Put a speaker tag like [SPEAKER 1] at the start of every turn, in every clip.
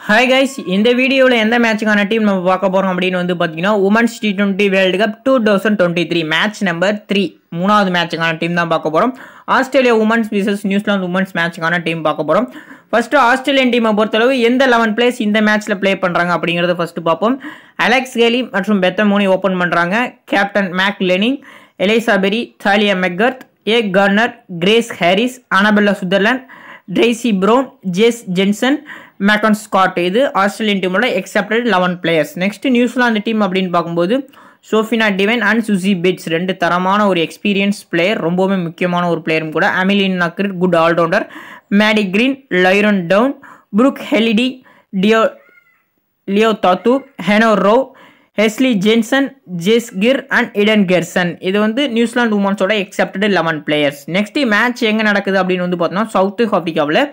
[SPEAKER 1] hi guys இந்த வீடியோவில் எந்த மேட்சுக்கான டீம் நம்ம பார்க்க போகிறோம் அப்படின்னு வந்து பார்த்தீங்கன்னா womens T twenty world cup two thousand twenty three match number three மூணாவது மேட்சுக்கான டீம் தான் பார்க்க போகிறோம் Australia womens versus New Zealand womens மேட்சுக்கான டீம் பார்க்க போகிறோம் ஃபர்ஸ்ட் ஆஸ்திரேலியன் டீமை பொறுத்தளவு எந்த லெவன் பிளேஸ் இந்த மேட்ச்சில் ப்ளே பண்ணுறாங்க அப்படிங்கிறத ஃபர்ஸ்ட் பார்ப்போம் அலெக்ஸ் கேலி மற்றும் பெத்த மோனி ஓப்பன் பண்ணுறாங்க captain Meg Lanning Ellyse Perry Tahlia McGrath A Gardner Grace Harris Annabel Sutherland Darcie Brown Jess Jonassen Megan Schutt இது ஆஸ்திரேலியன் டீமோட expected eleven players next New Zealand team அப்படின்னு பார்க்கும்போது Sophie Devine and Suzie Bates ரெண்டு தரமான ஒரு experience player ரொம்பவுமே முக்கியமான ஒரு பிளேயரும் கூட Amelia Kerr good all rounder Maddy Green Lauren Down Brooke Halliday டியோ லியோ தாத்து Hannah Rowe Hayley Jensen Jess Kerr and Eden Carson இது வந்து நியூசிலாந்து உமன்ஸோட expected eleven players next match எங்கே நடக்குது அப்படின்னு வந்து பார்த்தோம்னா சவுத் ஆஃப்ரிக்காவில்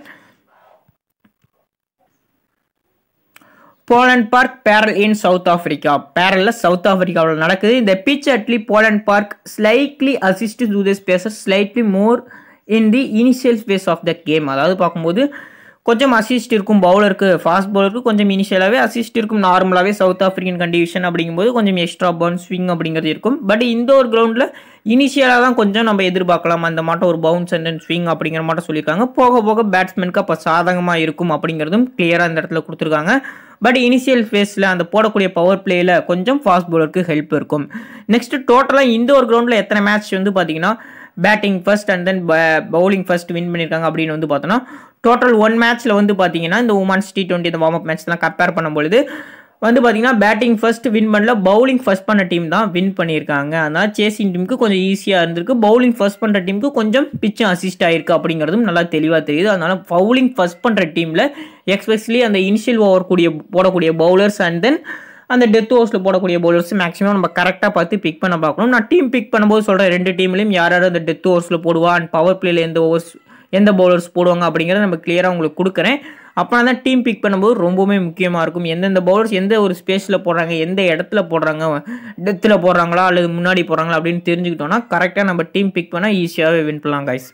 [SPEAKER 1] Boland Park Paarl in South Africa பேரலில் சவுத் ஆஃப்ரிக்காவில் நடக்குது இந்த பிச் அட்லி Boland Park slightly assist to the spaces slightly more in the initial space of the game அதாவது பார்க்கும்போது கொஞ்சம் அசிஸ்ட் இருக்கும் பவுலருக்கு ஃபாஸ்ட் பவுலருக்கு கொஞ்சம் இனிஷியலாகவே அசிஸ்ட் இருக்கும் நார்மலாகவே சவுத் ஆஃப்ரிக்கன் கண்டிஷன் அப்படிங்கும்போது கொஞ்சம் எக்ஸ்ட்ரா பவுன் ஸ்விங் அப்படிங்கிறது இருக்கும் பட் இந்த ஒரு கிரவுண்டில் இனிஷியலாக தான் கொஞ்சம் நம்ம எதிர்பார்க்கலாம் அந்த மாட்டம் ஒரு பவுன்ஸ் அண்ட் தென் ஸ்விங் அப்படிங்கிற மாட்டம் சொல்லியிருக்காங்க போக போக பேட்ஸ்மேனுக்கு அப்போ சாதகமாக இருக்கும் அப்படிங்கிறதும் கிளியராக இந்த இடத்துல கொடுத்துருக்காங்க பட் இனிஷியல் ஃபேஸில் அந்த போடக்கூடிய பவர் பிளேயில் கொஞ்சம் ஃபாஸ்ட் பவுலருக்கு ஹெல்ப் இருக்கும் நெக்ஸ்ட் டோட்டலாக இந்த ஒரு கிரவுண்டில் எத்தனை மேட்ச் வந்து பார்த்தீங்கன்னா batting first and then bowling first win பண்ணியிருக்காங்க அப்படின்னு வந்து பார்த்தோன்னா டோட்டல் ஒன் மேட்ச்சில் வந்து பார்த்தீங்கன்னா இந்த உமன்ஸ் டி டுவெண்ட்டி இந்த வார்ம் அப் மேட்ச்லாம் கம்பேர் பண்ணும்பொழுது வந்து பார்த்தீங்கன்னா பேட்டிங் ஃபர்ஸ்ட் வின் பண்ணல பவுலிங் ஃபர்ஸ்ட் பண்ண டீம் தான் வின் பண்ணியிருக்காங்க அதனால் சேசிங் டீமுக்கு கொஞ்சம் ஈஸியாக இருந்திருக்கு பவுலிங் ஃபர்ஸ்ட் பண்ணுற டீமுக்கு கொஞ்சம் பிச்சும் அசிஸ்ட் ஆயிருக்கு அப்படிங்கிறதும் நல்லா தெளிவாக தெரியுது அதனால் பவுலிங் ஃபர்ஸ்ட் பண்ணுற டீமில் எக்ஸ்பெஷலி அந்த இனிஷியல் ஓவர் கூடிய போடக்கூடிய பவுலர்ஸ் அண்ட் தென் அந்த டெத் ஓவர்ஸில் போடக்கூடிய பவுலர்ஸ் மேக்ஸிமம் நம்ம கரெக்டாக பார்த்து பிக் பண்ண பார்க்கணும் நான் டீம் பிக் பண்ணும்போது சொல்கிறேன் ரெண்டு டீம்லையும் யார் யார் அந்த டெத் ஓவர்ஸில் போடுவா அண்ட் பவர் பிளேயில் எந்த ஓவர்ஸ் எந்த பவுலர்ஸ் போடுவாங்க அப்படிங்கிறத நம்ம கிளியராக உங்களுக்கு கொடுக்குறேன் அப்போனா தான் டீம் பிக் பண்ணும்போது ரொம்பவுமே முக்கியமாக இருக்கும் எந்தெந்த பவுலர்ஸ் எந்த ஒரு ஸ்பேஸில் போடுறாங்க எந்த இடத்துல போடுறாங்க டெத்தில் போடுறாங்களா அல்லது முன்னாடி போடுறாங்களா அப்படின்னு தெரிஞ்சுக்கிட்டோம்னா கரெக்டாக நம்ம டீம் பிக் பண்ணால் ஈஸியாகவே வின் பண்ணலாம் கைஸ்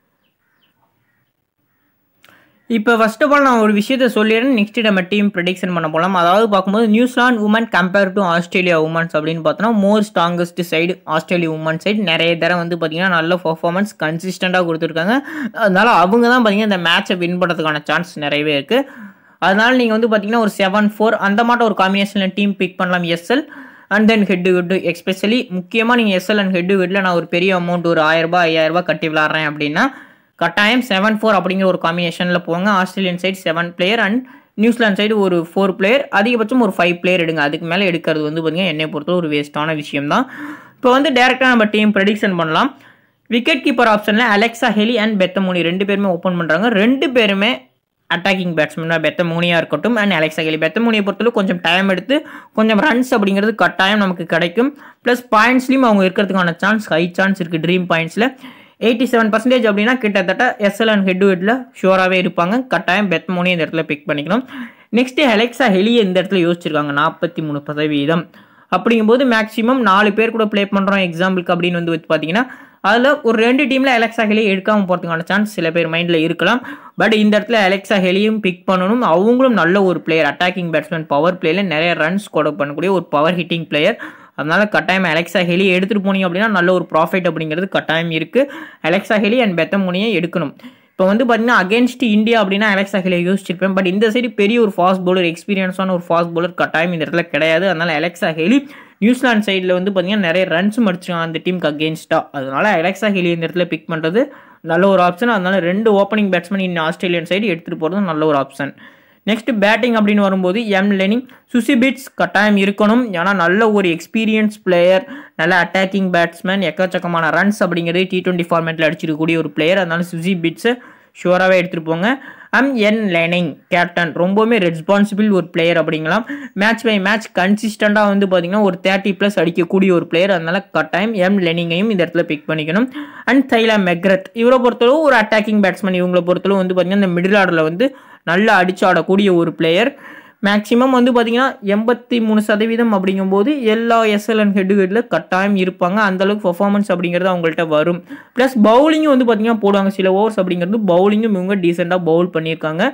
[SPEAKER 1] இப்போ ஃபர்ஸ்ட் ஆஃப் ஆல் நான் ஒரு விஷயத்த சொல்லிடுறேன் நெக்ஸ்ட் நம்ம டீம் ப்ரெடிக்ஷன் பண்ண போகலாம் அதாவது பார்க்கும்போது New Zealand women compare to Australia womens அப்படின்னு பார்த்தோன்னா more strongest side Australia women side நிறைய தடவை வந்து பார்த்தீங்கன்னா நல்ல பர்ஃபார்மன்ஸ் கன்சிஸ்டண்ட்டாக கொடுத்துருக்காங்க அதனால அவங்க தான் பார்த்தீங்கன்னா இந்த மேட்சை வின் பண்ணுறதுக்கான சான்ஸ் நிறையவே இருக்குது அதனால நீங்கள் வந்து பார்த்தீங்கன்னா ஒரு செவன் ஃபோர் அந்த மாட்டம் ஒரு காம்பினேஷனில் டீம் பிக் பண்ணலாம் SL and then head to head especially முக்கியமாக நீங்கள் எஸ்எல் அண்ட் ஹெட் டு ஹெட்டில் நான் ஒரு பெரிய அமௌண்ட் ஒரு ஆயிரரூபா ஐயாயிரரூபா கட்டி விளாட்றேன் அப்படின்னா கட்டாயம் செவன் ஃபோர் அப்படிங்கிற ஒரு காம்பினேஷனில் போங்க Australian side seven player and New Zealand side ஒரு ஃபோர் பிளேயர் அதிகபட்சம் ஒரு ஃபைவ் பிளேயர் எடுங்க அதுக்கு மேலே எடுக்கிறது வந்து பார்த்தீங்கன்னா என்னை பொறுத்த ஒரு வேஸ்ட்டான விஷயம் தான் இப்போ வந்து டேரெக்டாக நம்ம டீம் ப்ரெடிக்ஷன் பண்ணலாம் விக்கெட் கீப்பர் ஆப்ஷனில் அலெக்சா ஹெலி அண்ட் பெத்தமோனி ரெண்டு பேருமே ஓப்பன் பண்ணுறாங்க ரெண்டு பேருமே அட்டாக்கிங் பேட்ஸ்மேனாக பெத்தமோனியாக இருக்கட்டும் அண்ட் அலெக்சா ஹெலி பெத்தமோனியை பொறுத்தளவு கொஞ்சம் டைம் எடுத்து கொஞ்சம் ரன்ஸ் அப்படிங்கிறது கட்டாயம் நமக்கு கிடைக்கும் ப்ளஸ் பாயிண்ட்ஸ்லையும் அவங்க இருக்கிறதுக்கான சான்ஸ் ஹை சான்ஸ் இருக்குது ட்ரீம் பாயிண்ட்ஸில் எயிட்டி செவன் பர்சன்டேஜ் அப்படின்னா கிட்டத்தட்ட எஸ்எல் அண்ட் ஹெட் ஹெட்டில் ஷுவராகவே இருப்பாங்க கட்டாயம் பெத் மோனி இந்த இடத்துல பிக் பண்ணிக்கணும் நெக்ஸ்ட் அலெக்ஸா ஹெலியை இந்த இடத்துல யோசிச்சிருக்காங்க நாற்பத்தி மூணு சதவீதம் அப்படிங்கும்போது மேக்ஸிமம் நாலு பேர் கூட ப்ளே பண்ணுறோம் எக்ஸாம்பிளுக்கு அப்படின்னு வந்து பார்த்தீங்கன்னா அதில் ஒரு ரெண்டு டீமில் அலெக்ஸா ஹெலியை எடுக்காமல் போகிறதுக்கான சான்ஸ் சில பேர் மைண்டில் இருக்கலாம் பட் இந்த இடத்துல அலெக்ஸா ஹெலியும் பிக் பண்ணணும் அவங்களும் நல்ல ஒரு பிளேயர் அட்டாக்கிங் பேட்ஸ்மேன் பவர் பிளேயில் நிறைய ரன்ஸ் கூட பண்ணக்கூடிய ஒரு பவர் ஹிட்டிங் பிளேயர் அதனால கட்டாயம் அலெக்ஸா ஹெலி எடுத்துகிட்டு போனீங்க அப்படின்னா நல்ல ஒரு ப்ராஃபிட் அப்படிங்கிறது கட்டாயம் இருக்குது அலெக்ஸா ஹெலி அண்ட் பெத்தமுனியை எடுக்கணும் இப்போ வந்து பார்த்தீங்கன்னா அகேன்ஸ்ட் இந்தியா அப்படின்னா அலெக்ஸா ஹெலியை யோசிச்சிருப்பேன் பட் இந்த சைடு பெரிய ஒரு ஃபாஸ்ட் பவுலர் எக்ஸ்பீரியன்ஸான ஒரு ஃபாஸ்ட் பவுலர் கட்டாயம் இந்த இடத்துல கிடையாது அதனால அலெக்ஸா ஹெலி நியூசிலாந்து சைடில் வந்து பார்த்தீங்கன்னா நிறைய ரன்ஸ் மடிச்சிருக்காங்க அந்த டீமுக்கு அகேன்ஸ்டாக அதனால அலெக்ஸா ஹெலி இந்த இடத்துல பிக் பண்ணுறது நல்ல ஒரு ஆப்ஷன் அதனால ரெண்டு ஓப்பனிங் பேட்ஸ்மேன் இன்னும் ஆஸ்திரேலியன் சைடு எடுத்துகிட்டு போகிறது நல்ல ஒரு ஆப்ஷன் நெக்ஸ்ட் பேட்டிங் அப்படின்னு வரும்போது எம் லெனிங் சுசி பிட்ஸ் கட்டாயம் இருக்கணும் ஏன்னா நல்ல ஒரு எக்ஸ்பீரியன்ஸ் பிளேயர் நல்ல அட்டாக்கிங் பேட்ஸ்மேன் எக்கச்சக்கமான ரன்ஸ் அப்படிங்கிறது டி டுவெண்ட்டி ஃபார்மேட்டில் அடிச்சிருக்கக்கூடிய ஒரு பிளேயர் அதனால சுசி பிட்ஸை ஷுவராகவே எடுத்துகிட்டு போங்க அம் என் லேனிங் கேப்டன் ரொம்பவுமே ரெஸ்பான்சிபிள் ஒரு பிளேயர் அப்படிங்களாம் மேட்ச் பை மேட்ச் கன்சிஸ்டண்ட்டாக வந்து பார்த்தீங்கன்னா ஒரு தேர்ட்டி ப்ளஸ் அடிக்கக்கூடிய ஒரு பிளேயர் அதனால கட்டாயம் எம் லெனிங்கையும் இந்த இடத்துல பிக் பண்ணிக்கணும் அண்ட் தைலா மெக்ரத் இவரை பொறுத்தளவு ஒரு அட்டாக்கிங் பேட்ஸ்மேன் இவங்களை பொறுத்தளவு வந்து பார்த்தீங்கன்னா இந்த மிடில் ஆர்டரில் வந்து நல்லா அடிச்சு ஆடக்கூடிய ஒரு பிளேயர் மேக்ஸிமம் வந்து பார்த்தீங்கன்னா எண்பத்தி மூணு சதவீதம் அப்படிங்கும்போது எல்லா எஸ்எல் அண்ட் ஹெட் ஹெட்டில் கட்டாயம் இருப்பாங்க அந்தளவுக்கு பர்ஃபார்மன்ஸ் அப்படிங்கிறது அவங்கள்ட்ட வரும் ப்ளஸ் பவுலிங்கும் வந்து பார்த்தீங்கன்னா போடுவாங்க சில ஓவர்ஸ் அப்படிங்கிறது பவுலிங்கும் இவங்க டீசெண்டாக பவுல் பண்ணியிருக்காங்க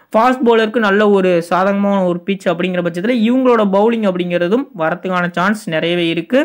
[SPEAKER 1] ஃபாஸ்ட் பவுலருக்கு நல்ல ஒரு சாதகமான ஒரு பிச் அப்படிங்கிற பட்சத்தில் இவங்களோட பவுலிங் அப்படிங்கிறதும் வரத்துக்கான சான்ஸ் நிறையவே இருக்குது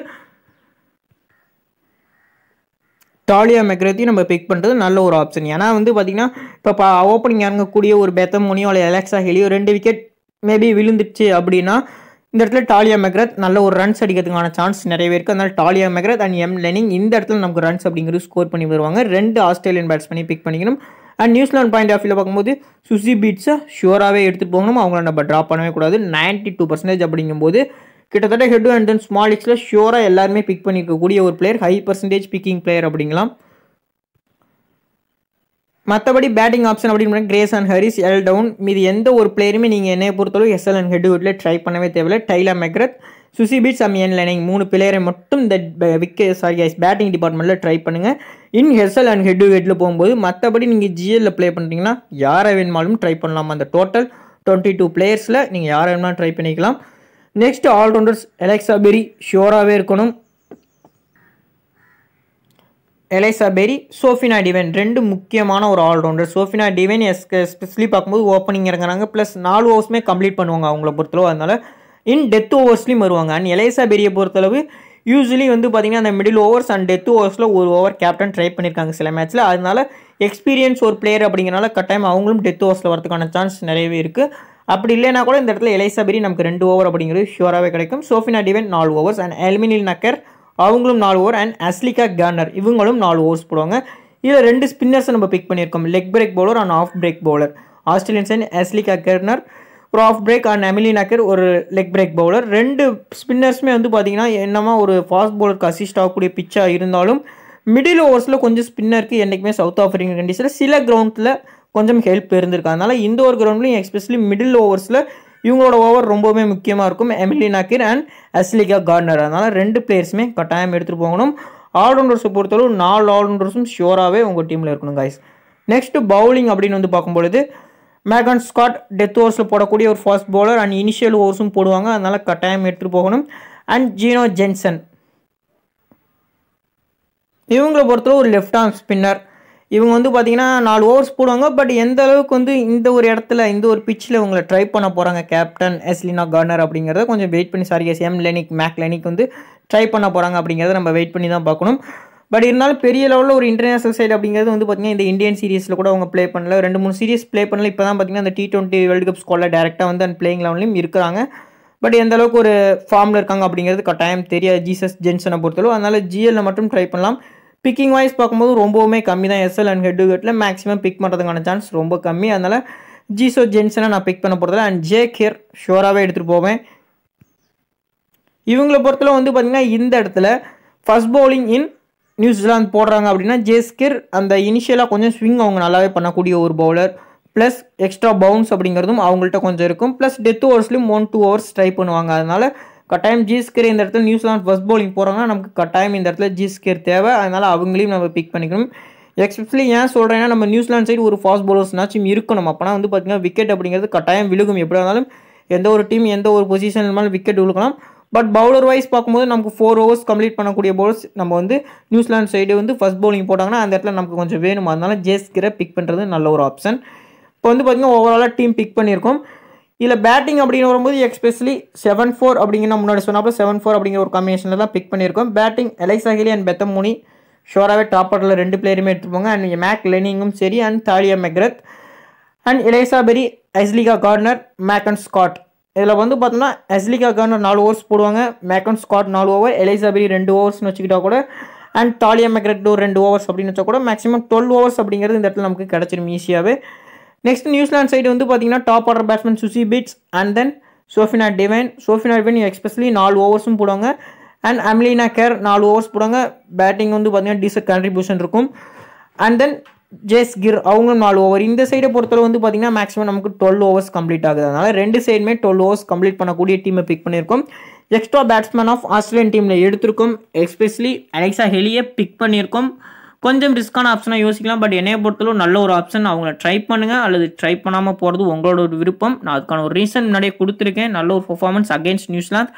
[SPEAKER 1] டாலியா மெக்ரத்தையும் நம்ம பிக் பண்ணுறது நல்ல ஒரு ஆப்ஷன் ஏன்னா வந்து பார்த்திங்கன்னா இப்போ ஓப்பனிங் இறங்கக்கூடிய ஒரு பெத்தம் முனியோ இல்லை அலெக்ஸா ஹெலியோ ரெண்டு விக்கெட் மேபி விழுந்துடுச்சு அப்படின்னா இந்த இடத்துல டாலியா மெக்ரத் நல்ல ஒரு ரன்ஸ் அடிக்கிறதுக்கான சான்ஸ் நிறையவே இருக்குது அதனால Tahlia McGrath and M Lanning இந்த இடத்துல நமக்கு ரன்ஸ் அப்படிங்கிறது ஸ்கோர் பண்ணி வருவாங்க ரெண்டு ஆஸ்திரேலியன் பேட்ஸ் பண்ணி பிக் பண்ணிக்கணும் அண்ட் நியூசிலாந்து பாயிண்ட் ஆஃப் வியூவில் பார்க்கும்போது சுசி பீட்ஸை ஷுவராகவே எடுத்துகிட்டு போகணும் அவங்கள நம்ம ட்ராப் பண்ணவே கூடாது நைன்ட்டி டூ பர்சன்டேஜ் அப்படிங்கும்போது கிட்டத்தட்ட ஹெட் அண்ட் தென் ஸ்மால் எக்ஸில் ஷியோராக எல்லாருமே பிக் பண்ணியிருக்கக்கூடிய ஒரு player high percentage picking player அப்படிங்களாம் மற்றபடி பேட்டிங் ஆப்ஷன் அப்படின்னு Grace and Harris L Down மீது எந்த ஒரு பிளேயருமே நீங்கள் என்னைய பொறுத்தளவு எஸ்எல் அண்ட் ஹெட் வீட்டில் ட்ரை பண்ணவே தேவையில்லை டைலா மெக்ரத் சுசி பீட்ஸ் அம் என் லைனிங் மூணு பிளேயரை மட்டும் இந்த விக்கெட் சாரி ஐஸ் பேட்டிங் டிபார்ட்மெண்ட்டில் ட்ரை பண்ணுங்கள் இன் ஹெஸ்எல் அண்ட் ஹெட் ஹெட்டில் போகும்போது மற்றபடி நீங்கள் ஜிஎல்ல ப்ளே பண்ணுறீங்கன்னா யாரை வேணுமாலும் ட்ரை பண்ணலாம் அந்த டோட்டல் டுவெண்ட்டி டூ பிளேயர்ஸில் நீங்கள் யாரை வேணுமாலும் ட்ரை பண்ணிக்கலாம் நெக்ஸ்ட் ஆல்ரவுண்டர்ஸ் எலெக்ஸா பெரி ஷியோராகவே இருக்கணும் எலைசா பெரி சோஃபினா டிவன் ரெண்டு முக்கியமான ஒரு ஆல்ரவுண்டர் சோஃபினா டிவன் எஸ் எஸ்பெஷலி பார்க்கும்போது ஓப்பனிங் இறங்குறாங்க ப்ளஸ் நாலு ஓவர்ஸுமே கம்ப்ளீட் பண்ணுவாங்க அவங்கள பொறுத்தளவு அதனால இன் டெத் ஓவர்ஸ்லையும் வருவாங்க அண்ட் எலைசா பெரியை பொறுத்தளவு யூஸ்வலி வந்து பார்த்தீங்கன்னா அந்த மிடில் ஓவர்ஸ் அண்ட் டெத் ஓவர்ஸில் ஒரு ஓவர் கேப்டன் ட்ரை பண்ணியிருக்காங்க சில மேட்ச்சில் அதனால எக்ஸ்பீரியன்ஸ் ஒரு பிளேயர் அப்படிங்கிறனால கட்டாயம் அவங்களும் டெத் ஓவர்ஸில் வரதுக்கான சான்ஸ் நிறையவே இருக்குது அப்படி இல்லைனா கூட இந்த இடத்துல எலைசா பெரி நமக்கு ரெண்டு ஓவர் அப்படிங்கிறது ஷியோராகவே கிடைக்கும் சோஃபினா டிவன் நாலு ஓவர்ஸ் அண்ட் எல்மினில் நக்கர் அவங்களும் நாலு ஓவர் அண்ட் அஸ்லிகா கேர்னர் இவங்களும் நாலு ஓவர்ஸ் போடுவாங்க இதில் ரெண்டு ஸ்பின்னர்ஸை நம்ம பிக் பண்ணியிருக்கோம் leg break bowler and off break bowler Australian சைன் அஸ்லிகா கெர்னர் ஒரு off break and Amelia Kerr ஒரு லெக் பிரேக் பவுலர் ரெண்டு ஸ்பின்னர்ஸுமே வந்து பார்த்தீங்கன்னா என்னமா ஒரு ஃபாஸ்ட் பவுலருக்கு அசிஸ்ட் ஆகக்கூடிய பிச்சாக இருந்தாலும் மிடில் ஓவர்ஸில் கொஞ்சம் ஸ்பின்னருக்கு என்றைக்குமே சவுத் ஆஃப்ரிக்கன் கண்டிஷனில் சில கிரவுண்டில் கொஞ்சம் ஹெல்ப் இருந்திருக்கு அதனால் இந்த ஒரு கிரவுண்ட்லையும் எஸ்பெஷலி மிடில் ஓவர்ஸில் இவங்களோட ஓவர் ரொம்பவுமே முக்கியமாக இருக்கும் Amelia Kerr and Ashleigh Gardner அதனால் ரெண்டு பிளேயர்ஸுமே கட்டாயம் எடுத்துகிட்டு போகணும் ஆல்ரவுண்டர்ஸை பொறுத்தளவு நாலு ஆல்ரவுண்டர்ஸும் ஷியோராகவே உங்கள் டீமில் இருக்கணும் காய்ஸ் நெக்ஸ்ட் பவுலிங் அப்படின்னு வந்து பார்க்கும்பொழுது மேகன் ஸ்காட் டெத் ஓவர்ஸில் போடக்கூடிய ஒரு ஃபாஸ்ட் பவுலர் அண்ட் இனிஷியல் ஓவர்ஸும் போடுவாங்க அதனால் கட்டாயம் எடுத்துகிட்டு போகணும் அண்ட் ஜீனோ ஜென்சன் இவங்களை பொறுத்தவரை ஒரு லெஃப்ட் ஆர்ம் ஸ்பின்னர் இவங்க வந்து பார்த்தீங்கன்னா நாலு ஓவர்ஸ் போடுவாங்க பட் எந்த அளவுக்கு வந்து இந்த ஒரு இடத்துல இந்த ஒரு பிச்சில் இவங்களை ட்ரை பண்ண போகிறாங்க கேப்டன் எஸ்லினா கார்னர் அப்படிங்கிறத கொஞ்சம் வெயிட் பண்ணி sorry yes M Lanning Meg Lanning வந்து ட்ரை பண்ண போகிறாங்க அப்படிங்கிறத நம்ம வெயிட் பண்ணி தான் பார்க்கணும் பட் இருந்தாலும் பெரிய லெவலில் ஒரு இன்டர்நேஷனல் சைடு அப்படிங்கிறது வந்து பார்த்தீங்கன்னா இந்த இந்தியன் சீரிஸில் கூட அவங்க ப்ளே பண்ணல ரெண்டு மூணு சீரிஸ் ப்ளே பண்ணல இப்போ தான் பார்த்தீங்கன்னா அந்த டி டுவெண்ட்டி வேர்ல்டு கப் ஸ்குவாடில் டேரெக்டாக வந்து அந்த பிளேயிங் லெவன்லையும் இருக்கிறாங்க பட் எந்த அளவுக்கு ஒரு ஃபார்மில் இருக்காங்க அப்படிங்கிறது கட்டாயம் தெரியாது ஜீசஸ் ஜென்சனை பொறுத்தளவு அதனால் ஜிஎல்ல மட்டும் ட்ரை பண்ணலாம் பிக்கிங் வைஸ் பார்க்கும்போது ரொம்பவுமே கம்மி தான் எஸ்எல் அண்ட் ஹெட் ஹெட்டில் மேக்ஸிமம் பிக் பண்ணுறதுக்கான சான்ஸ் ரொம்ப கம்மி அதனால் ஜீசோ ஜென்சனை நான் பிக் பண்ண போகிறதில்ல அண்ட் ஜே கேர் ஷோராகவே எடுத்துகிட்டு போவேன் இவங்களை பொறுத்தளவு வந்து பார்த்திங்கன்னா இந்த இடத்துல ஃபஸ்ட் பவுலிங் இன் நியூசிலாந்து போடுறாங்க அப்படின்னா ஜேஸ்கிர் அந்த இனிஷியலாக கொஞ்சம் ஸ்விங் அவங்க நல்லாவே பண்ணக்கூடிய ஒரு பவுலர் ப்ளஸ் எக்ஸ்ட்ரா பவுன்ஸ் அப்படிங்கிறதும் அவங்கள்ட்ட கொஞ்சம் இருக்கும் ப்ளஸ் டெத் ஓவர்ஸ்லையும் ஒன் டூ ஹவர்ஸ் ட்ரை பண்ணுவாங்க அதனால் கட்டாயம் ஜிஸ்கர் இந்த இடத்துல நியூசிலாந்து ஃபஸ்ட் பவுலிங் போகிறாங்கன்னா நமக்கு கட்டாயம் இந்த இடத்துல ஜிஸ்கர் தேவை அதனால் அவங்களையும் நம்ம பிக் பண்ணிக்கணும் எக்ஸ்பெஷலி ஏன் சொல்கிறேன்னா நம்ம நியூசிலாந்து சைடு ஒரு ஃபாஸ்ட் பவுலர்ஸ்னாச்சும் இருக்கணும் அப்போனா வந்து பார்த்திங்கன்னா விக்கெட் அப்படிங்கிறது கட்டாயம் விழுகும் எப்படி இருந்தாலும் எந்த ஒரு டீம் எந்த ஒரு பொசிஷன் இருந்தாலும் விக்கெட் விழுக்கலாம் பட் பவுலர் வைஸ் பார்க்கும்போது நமக்கு ஃபோர் ஓவர்ஸ் கம்ப்ளீட் பண்ணக்கூடிய பவுலர்ஸ் நம்ம வந்து நியூசிலாந்து சைடு வந்து ஃபஸ்ட் பவுலிங் போட்டாங்கன்னா அந்த இடத்துல நமக்கு கொஞ்சம் வேணும் அதனால ஜேஸ்கிரை பிக் பண்ணுறது நல்ல ஒரு ஆப்ஷன் இப்போ வந்து பார்த்திங்கன்னா ஓவராலாக டீம் பிக் பண்ணியிருக்கோம் இதில் பேட்டிங் அப்படின்னு வரும்போது எக்ஸ்பெஷலி செவன் ஃபோர் அப்படிங்கிற முன்னாடி சொன்னாப்போ செவன் ஃபோர் அப்படிங்கிற ஒரு காம்பினேஷனில் தான் பிக் பண்ணியிருக்கோம் batting Alyssa Healy and Beth Mooney ஷோராகவே டாப் ஆர்டரில் ரெண்டு பிளேயருமே எடுத்துருப்பாங்க அண்ட் மேக் லெனிங்கும் சரி and Tahlia McGrath and Ellyse Perry Ashleigh Gardner Megan Schutt இதில் வந்து பார்த்தோம்னா எஸ்லிகா கார்னர் நாலு ஓவர்ஸ் போடுவாங்க மேக்கன் ஸ்காட் நாலு ஓவர் எலைசா பெரி ரெண்டு ஓவர்ஸ்னு வச்சுக்கிட்டா கூட அண்ட் தாலியா மெக்ரட் ஒரு ரெண்டு ஓவர்ஸ் அப்படின்னு வச்சா கூட மேக்ஸிமம் டுவெல் ஓவர்ஸ் அப்படிங்கிறது இந்த இடத்துல நமக்கு கிடச்சிரும் ஈஸியாகவே நெக்ஸ்ட் நியூசிலாந்து சைடு வந்து பார்த்தீங்கன்னா top order batsman Susi beads and then சோஃபினா divine சோஃபினா divine especially நாலு ஓவர்ஸும் போடுவாங்க அண்ட் அம்லினா கேர் நாலு ஓவர்ஸ் போடுவாங்க பேட்டிங் வந்து பார்த்தீங்கன்னா டீசென்ட் கான்ட்ரிபியூஷன் இருக்கும் அண்ட் தென் ஜேஸ் கிர் அவங்களும் நாலு ஓவர் இந்த சைடை பொறுத்தவரை வந்து பார்த்தீங்கன்னா மேக்ஸிமம் நமக்கு டுவெல் ஓவர்ஸ் கம்ப்ளீட் ஆகுது அதனால் ரெண்டு சைடுமே டுவெல் ஓவர்ஸ் கம்ப்ளீட் பண்ணக்கூடிய டீமை பிக் பண்ணியிருக்கோம் எக்ஸ்ட்ரா பேட்ஸ்மேன் ஆஃப் ஆஸ்திரேலியன் டீமில் எடுத்திருக்கோம் எஸ்பெஷலி அலெக்ஸா ஹெலியை பிக் பண்ணியிருக்கோம் கொஞ்சம் ரிஸ்க்கான ஆப்ஷனாக யோசிக்கலாம் பட் என்னைய பொறுத்தளவு நல்ல ஒரு ஆப்ஷன் அவங்கள ட்ரை பண்ணுங்கள் அல்லது ட்ரை பண்ணாமல் போகிறது உங்களோட ஒரு விருப்பம் நான் அதுக்கான ஒரு ரீசன் முன்னாடியே கொடுத்துருக்கேன் நல்ல ஒரு பர்ஃபார்மன்ஸ் அகேன்ஸ்ட் நியூசிலாந்து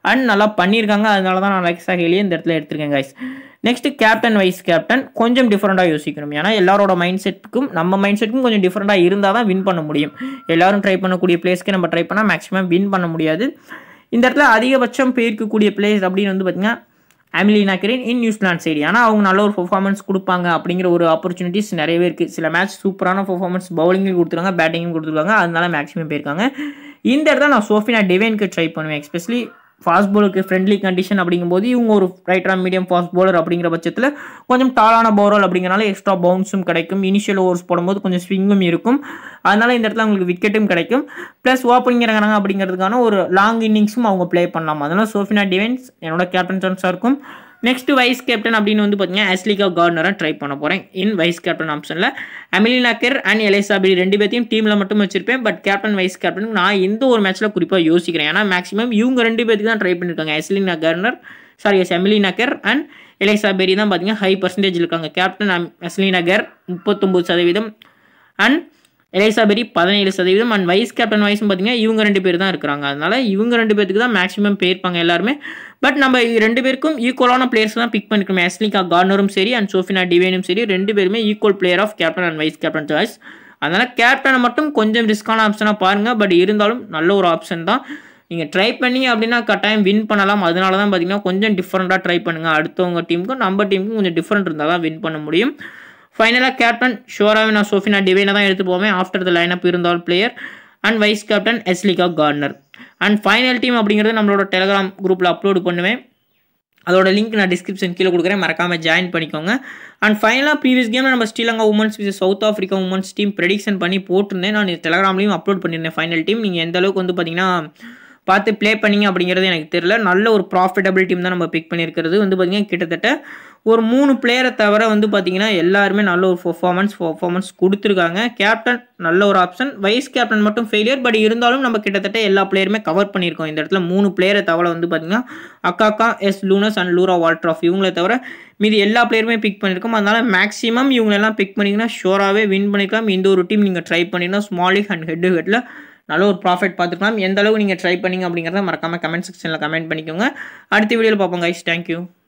[SPEAKER 1] அண்ட் நல்லா பண்ணியிருக்காங்க அதனால தான் நான் அலெக்ஸா ஹேலியை இந்த இடத்துல எடுத்திருக்கேன் guys next captain vice captain கொஞ்சம் டிஃப்ரெண்ட்டாக யோசிக்கணும் ஏன்னா எல்லாரோட மைண்ட் செட்டுக்கும் நம்ம மைண்ட் செட்டுக்கும் கொஞ்சம் டிஃப்ரெண்ட்டாக இருந்தால் தான் வின் பண்ண முடியும் எல்லாரும் ட்ரை பண்ணக்கூடிய பிளேஸ்க்கு நம்ம ட்ரை பண்ணால் மேக்ஸிமம் வின் பண்ண முடியாது இந்த இடத்துல அதிகபட்சம் போயிருக்கக்கூடிய பிளேஸ் அப்படின்னு வந்து பார்த்தீங்கன்னா அமிலினா கெரின் இன் நியூசிலாந்து சைடு ஆனால் அவங்க நல்ல ஒரு பெர்ஃபார்மன்ஸ் கொடுப்பாங்க அப்படிங்கிற ஒரு ஆப்பர்ச்சுனிட்டிஸ் நிறையவே இருக்குது சில மேட்ச் சூப்பரான பெர்ஃபார்மன்ஸ் பவுலிங்கும் கொடுத்துருக்காங்க பேட்டிங்கும் கொடுத்துருக்காங்க அதனால மேக்ஸிமம் போயிருக்காங்க இந்த இடத்துல நான் சோஃபினா டிவைனுக்கு ட்ரை பண்ணுவேன் எஸ்பெஷலி ஃபாஸ்ட் பவுலருக்கு ஃப்ரெண்ட்லி கண்டிஷன் அப்படிங்கும்போது இவங்க ஒரு ரைட் ஆம் மீடியம் ஃபாஸ்ட் பவுலர் அப்படிங்கிற பட்சத்தில் கொஞ்சம் டாலான பவுலர் அப்படிங்கிறனால எக்ஸ்ட்ரா பவுன்ஸும் கிடைக்கும் இனிஷியல் ஓவர்ஸ் போடும்போது கொஞ்சம் ஸ்விங்கும் இருக்கும் அதனால இந்த இடத்துல அவங்களுக்கு விக்கெட்டும் கிடைக்கும் ப்ளஸ் ஓப்பனிங் இறங்குறாங்க அப்படிங்கிறதுக்கான ஒரு லாங் இன்னிங்ஸும் அவங்க ப்ளே பண்ணலாம் அதனால சோஃபினா டிவைன்ஸ் என்னோட கேப்டன் சான்ஸாக இருக்கும் நெக்ஸ்ட் வைஸ் கேப்டன் அப்படின்னு வந்து பார்த்தீங்கன்னா ஆஸ்லிகா கார்னரை ட்ரை பண்ண போகிறேன் இன் வைஸ் கேப்டன் ஆப்ஷனில் அமிலினா கெர் அண்ட் எலிசாபி ரெண்டு பேர்த்தையும் டீமில் மட்டும் வச்சிருப்பேன் பட் கேப்டன் வைஸ் கேப்டன் நான் இந்த ஒரு மேட்ச்சில் குறிப்பாக யோசிக்கிறேன் ஏன்னா மேக்ஸிமம் இவங்க ரெண்டு பேருக்கு தான் ட்ரை பண்ணியிருக்காங்க Ashleigh Gardner sorry yes Amelia Kerr and Ellyse Perry தான் பார்த்தீங்கன்னா ஹை பர்சன்டேஜ் இருக்காங்க கேப்டன் எஸ்லினா கெர் முப்பத்தொம்பது சதவீதம் அண்ட் எலிசாபெரி பதினேழு சதவீதம் அண்ட் வைஸ் கேப்டன் வைஸும் பார்த்தீங்கன்னா இவங்க ரெண்டு பேர் தான் இருக்கிறாங்க அதனால இவங்க ரெண்டு பேருக்கு தான் மேக்ஸிமம் போயிருப்பாங்க எல்லாருமே பட் நம்ம ரெண்டு பேருக்கும் ஈக்குவலான பிளேயர்ஸ் தான் பிக் பண்ணிக்கணும் எஸ்லிகா கார்னரும் சரி அண்ட் சோஃபினா டிவேனும் சரி ரெண்டு பேருமே equal player of captain and vice captain choice அதனால் கேப்டனை மட்டும் கொஞ்சம் ரிஸ்க்கான ஆப்ஷனாக பாருங்கள் பட் இருந்தாலும் நல்ல ஒரு ஆப்ஷன் தான் நீங்கள் ட்ரை பண்ணி அப்படின்னா கட்டாயம் வின் பண்ணலாம் அதனால தான் பார்த்தீங்கன்னா கொஞ்சம் டிஃப்ரெண்ட்டாக ட்ரை பண்ணுங்கள் அடுத்தவங்க டீமுக்கும் நம்ம டீமுக்கும் கொஞ்சம் டிஃப்ரெண்ட் இருந்தால் தான் வின் பண்ண முடியும் ஃபைனலாக கேப்டன் ஷோராவே நான் சோஃபினா டிவைனை தான் எடுத்து போவேன் ஆஃப்டர் த லைனப் இருந்தால் player and vice captain Ashleigh Gardner and final team அப்படிங்கிறது நம்மளோட டெலகிராம் குரூப்பில் அப்லோடு பண்ணுவேன் அதோட லிங்க் நான் டிஸ்கிரிப்ஷன் கீழே கொடுக்குறேன் மறக்காமல் ஜாயின் பண்ணிக்கோங்க அண்ட் ஃபைனலாக ப்ரீவியஸ் கேமில் நம்ம Sri Lanka women's with South Africa women's team prediction பண்ணி போட்டிருந்தேன் நான் டெலகிராம்லையும் அப்லோட் பண்ணியிருந்தேன் ஃபைனல் டீம் நீங்கள் எந்த அளவுக்கு வந்து பார்த்தீங்கன்னா பார்த்து ப்ளே பண்ணிங்க அப்படிங்கிறது எனக்கு தெரியல நல்ல ஒரு ப்ராஃபிட்டபிள் டீம் தான் நம்ம பிக் பண்ணியிருக்கிறது வந்து பார்த்திங்கன்னா கிட்டத்தட்ட ஒரு மூணு பிளேயரை தவிர வந்து பார்த்திங்கன்னா எல்லாருமே நல்ல ஒரு பர்ஃபார்மன்ஸ் பர்ஃபார்மன்ஸ் கொடுத்துருக்காங்க கேப்டன் நல்ல ஒரு ஆப்ஷன் வைஸ் கேப்டன் மட்டும் ஃபெயிலியர் பட் இருந்தாலும் நம்ம கிட்டத்தட்ட எல்லா பிளேயருமே கவர் பண்ணியிருக்கோம் இந்த இடத்துல மூணு பிளேயரை தவிர வந்து பார்த்திங்கன்னா அக்காக்கா எஸ் லூனஸ் அண்ட் லூரா வால்ட்ராஃப் இவங்களை தவிர மீதி எல்லா பிளேயருமே பிக் பண்ணியிருக்கோம் அதனால் மேக்ஸிமம் இவங்களெல்லாம் பிக் பண்ணிங்கன்னா ஷோராகவே வின் பண்ணிக்கலாம் இந்த ஒரு டீம் நீங்கள் ட்ரை பண்ணிங்கன்னா ஸ்மாலிக் அண்ட் ஹெட் டு ஹெட்டில் நல்ல ஒரு ப்ராஃபிட் பார்த்துக்கலாம் எந்த அளவுக்கு நீங்கள் ட்ரை பண்ணிங்க அப்படிங்கிறத மறக்காமல் கமெண்ட் செக்ஷனில் கமெண்ட் பண்ணிக்கோங்க அடுத்த வீடியோவில் பார்ப்போம் கைஸ் தேங்க்யூ